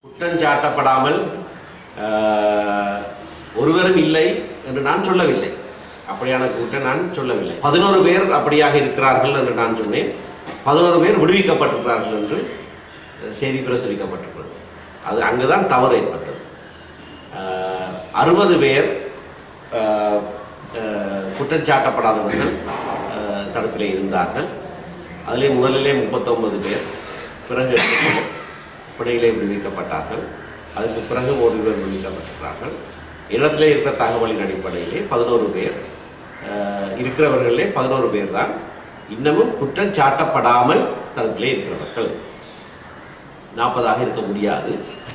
குற்றஞ்சாட்டப்படாமல் ஆஹ், ஒருவரும் இல்லை என்று நான் சொல்லவில்லை அப்படியான கூட்டம் நான் சொல்லவில்லை பதினோரு பேர் அப்படியாக இருக்கிறார்கள் என்று நான் சொன்னேன் பதினோரு பேர் விடுவிக்கப்பட்டிருக்கிறார்கள் என்று அஹ், செய்தி பிரசுரிக்கப்பட்டிருக்கிறது அது அங்குதான் தவறு ஏற்பட்டது அறுபது பேர் ஆஹ், ஆஹ், குற்றஞ்சாட்டப்படாதவர்கள் ஆஹ், தடுப்பிலே இருந்தார்கள் அதிலே முதலிலே முப்பத்தொன்பது பேர் பிறகு பிணையிலே விடுவிக்கப்பட்டார்கள் அதுக்கு பிறகு ஒரு பேர் விடுவிக்கப்பட்டிருக்கிறார்கள் இடத்திலே இருக்கிற தகவலின் அடிப்படையிலே பதினோரு பேர் ஆஹ், இருக்கிறவர்களே பதினோரு பேர் தான் இன்னமும் குற்றம் சாட்டப்படாமல் தடுப்பிலே இருக்கிறவர்கள் நாற்பதாக இருக்க முடியாது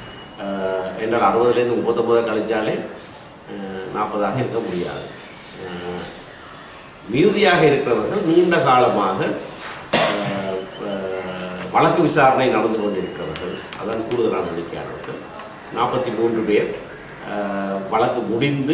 ஆஹ், என்றால் அறுபதுலேருந்து முப்பத்தொம்பதை கழிச்சாலே நாற்பதாக இருக்க முடியாது ஆஹ், மிகுதியாக இருக்கிறவர்கள் நீண்ட காலமாக ஆஹ், ஆஹ், வழக்கு விசாரணை நடந்து கொண்டிருக்கிறவர்கள் அதான் கூடுதலான எண்ணிக்கையானவர்கள் நாற்பத்தி மூன்று பேர் ஆஹ், வழக்கு முடிந்து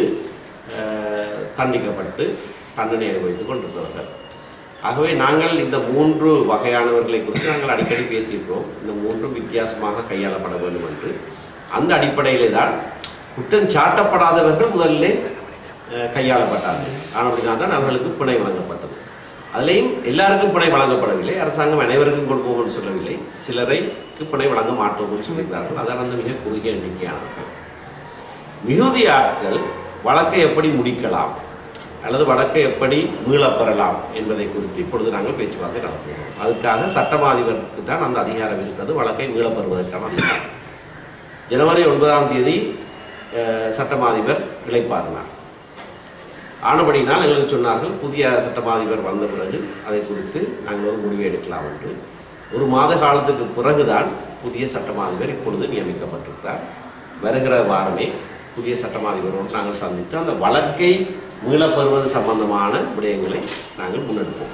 ஆஹ், தண்டிக்கப்பட்டு தண்டனை அனுபவித்துக் கொண்டிருக்கிறவர்கள் ஆகவே நாங்கள் இந்த மூன்று வகையானவர்களை குறித்து நாங்கள் அடிக்கடி பேசியிருக்கிறோம் இந்த மூன்றும் வித்தியாசமாக கையாளப்பட வேண்டும் என்று அந்த அடிப்படையிலே தான் குற்றம் சாட்டப்படாதவர்கள் முதலிலே அஹ், கையாளப்பட்டார்கள் ஆனால் தான் அவர்களுக்கு பிணை வழங்கப்பட்டது அதிலேயும் எல்லாருக்கும் பிணை வழங்கப்படவில்லை அரசாங்கம் அனைவருக்கும் கொடுப்போம் என்று சொல்லவில்லை சிலரைக்கு பிணை வழங்க மாட்டோம் என்று சொல்லியிருக்கிறார்கள் அதான் அந்த மிக குறுகிய எண்ணிக்கையானவர்கள் மிகுதி ஆட்கள் வழக்கை எப்படி முடிக்கலாம் அல்லது வழக்கை எப்படி மீளப் பெறலாம் என்பதை குறித்து இப்பொழுது நாங்கள் பேச்சுவார்த்தை நடத்துகிறோம் அதுக்காக சட்டமா அதிபருக்கு தான் அந்த அதிகாரம் இருக்கிறது வழக்கை மீளப் பெறுவதற்கான அதிகாரம் ஜனவரி ஒன்பதாம் தேதி அஹ், சட்டமா அதிபர் இழைப்பாரினார் ஆனபடினால் எங்களுக்கு சொன்னார்கள் புதிய சட்டமா அதிபர் வந்த பிறகு அதை குறித்து நாங்கள் ஒரு முடிவு எடுக்கலாம் என்று ஒரு மாத காலத்துக்கு பிறகுதான் புதிய சட்டமா அதிபர் இப்பொழுது நியமிக்கப்பட்டிருக்கிறார் வருகிற வாரமே புதிய சட்டமா அதிபரோடு நாங்கள் சந்தித்து அந்த வழக்கை மீளப்பெறுவது சம்பந்தமான விடயங்களை நாங்கள் முன்னெடுப்போம்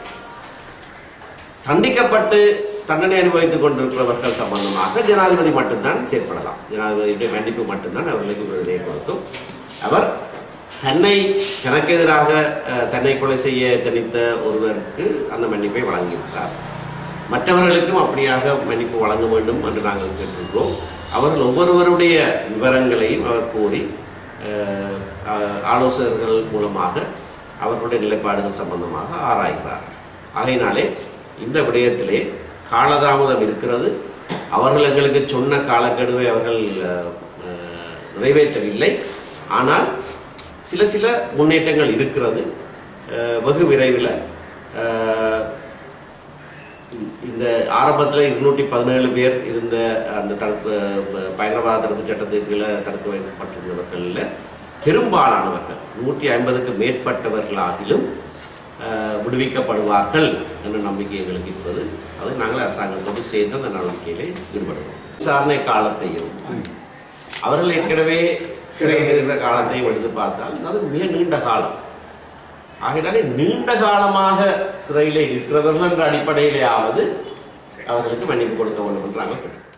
தண்டிக்கப்பட்டு தண்டனை அனுபவித்துக் கொண்டிருக்கிறவர்கள் சம்பந்தமாக ஜனாதிபதி மட்டும்தான் செயற்படலாம் ஜனாதிபதியுடைய கண்டிப்பு மட்டும்தான் அவர்களுக்கு விடுதலை கொடுக்கும் அவர் தன்னை தனக்கு எதிராக அஹ், தன்னை கொலை செய்ய திணித்த ஒருவருக்கு அந்த மன்னிப்பை வழங்கியிருக்கிறார் மற்றவர்களுக்கும் அப்படியாக மன்னிப்பு வழங்க வேண்டும் என்று நாங்கள் கேட்டிருக்கிறோம் அவர்கள் ஒவ்வொருவருடைய விவரங்களையும் அவர் கூறி அஹ், அஹ், ஆலோசகர்கள் மூலமாக அவர்களுடைய நிலைப்பாடுகள் சம்பந்தமாக ஆராய்கிறார் ஆகையினாலே இந்த விடயத்திலே காலதாமதம் இருக்கிறது அவர்கள் எங்களுக்கு சொன்ன காலக்கெடுவை அவர்கள் அஹ், அஹ், நிறைவேற்றவில்லை ஆனால் சில சில முன்னேற்றங்கள் இருக்கிறது அஹ், வெகு விரைவில் அஹ், இந்த ஆரம்பத்தில் இருநூற்றி பதினேழு பேர் இருந்த அந்த தடுப்பு அஹ், பயங்கரவாத தடுப்பு சட்டத்துக்கு கீழே தடுத்து வைக்கப்பட்டிருந்தவர்களில் பெரும்பாலானவர்கள் நூற்றி ஐம்பதுக்கு மேற்பட்டவர்களாகிலும் அஹ், விடுவிக்கப்படுவார்கள் என்ற நம்பிக்கை எங்களுக்கு இருக்கிறது அது நாங்கள் அரசாங்கத்தோடு சேர்ந்து அந்த நடவடிக்கையிலே ஈடுபடுவோம் விசாரணை காலத்தையும் அவர்கள் ஏற்கனவே சிறை செய்திருந்த காலத்தையும் எடுத்து பார்த்தால் அது மிக நீண்ட காலம் ஆகையினாலே நீண்ட காலமாக சிறையிலே இருக்கிறவர்கள் என்ற அடிப்படையிலேயாவது அவர்களுக்கு மன்னிப்பு கொடுக்க வேண்டும் என்று நாங்கள் கேட்டோம்